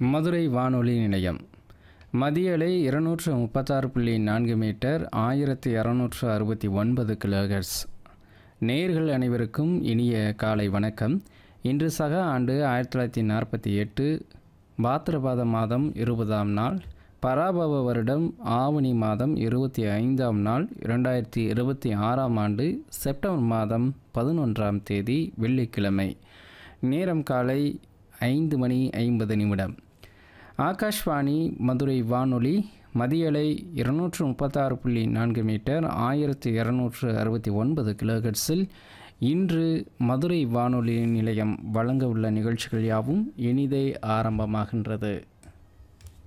மதுரை வானொலி நிலையம் மதியலை இருநூற்று முப்பத்தாறு புள்ளி நான்கு மீட்டர் ஆயிரத்தி இரநூற்று அறுபத்தி ஒன்பது கிலோஹெர்ட்ஸ் நேர்கள் அனைவருக்கும் இனிய காலை வணக்கம் இன்று சக ஆண்டு ஆயிரத்தி தொள்ளாயிரத்தி நாற்பத்தி எட்டு பாத்திரபாத மாதம் இருபதாம் நாள் பராபவ வருடம் ஆவணி மாதம் இருபத்தி ஐந்தாம் நாள் இரண்டாயிரத்தி இருபத்தி ஆறாம் ஆண்டு செப்டம்பர் மாதம் பதினொன்றாம் தேதி வெள்ளிக்கிழமை நேரம் காலை ஐந்து மணி ஐம்பது நிமிடம் ஆகாஷ்வாணி மதுரை வானொலி மதியலை இருநூற்று முப்பத்தாறு புள்ளி நான்கு மீட்டர் ஆயிரத்தி இரநூற்று அறுபத்தி ஒன்பது கிலோஹெர்ட்ஸில் இன்று மதுரை வானொலி நிலையம் வழங்க உள்ள நிகழ்ச்சிகள் யாவும் இனிதே ஆரம்பமாகின்றது